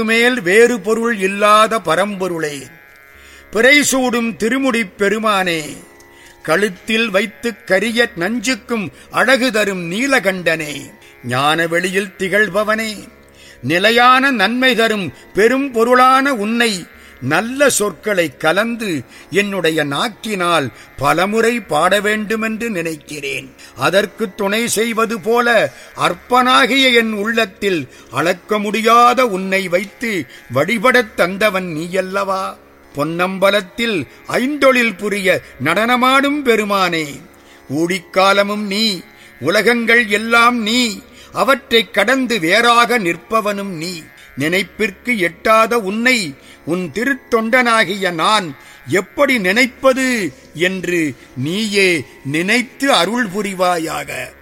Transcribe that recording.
மேல் வேறு பொருள் இல்லாத பரம்பொருளே பிறைசூடும் திருமுடிப் பெருமானே கழுத்தில் வைத்துக் கரிய நஞ்சுக்கும் அழகு தரும் நீலகண்டனே ஞான வெளியில் திகழ்பவனே நிலையான நன்மை தரும் பெரும் பொருளான உன்னை நல்ல சொற்களை கலந்து என்னுடைய நாக்கினால் பலமுறை பாட வேண்டுமென்று நினைக்கிறேன் அதற்கு துணை செய்வது போல அற்பனாகிய என் உள்ளத்தில் அளக்க முடியாத உன்னை வைத்து வழிபடத் தந்தவன் நீயல்லவா பொன்னம்பலத்தில் ஐந்தொழில் புரிய நடனமாடும் பெருமானே ஊழிக்காலமும் நீ உலகங்கள் எல்லாம் நீ அவற்றைக் கடந்து வேறாக நிற்பவனும் நீ நினைப்பிற்கு எட்டாத உன்னை உன் திருத்தொண்டனாகிய நான் எப்படி நினைப்பது என்று நீயே நினைத்து அருள் புரிவாயாக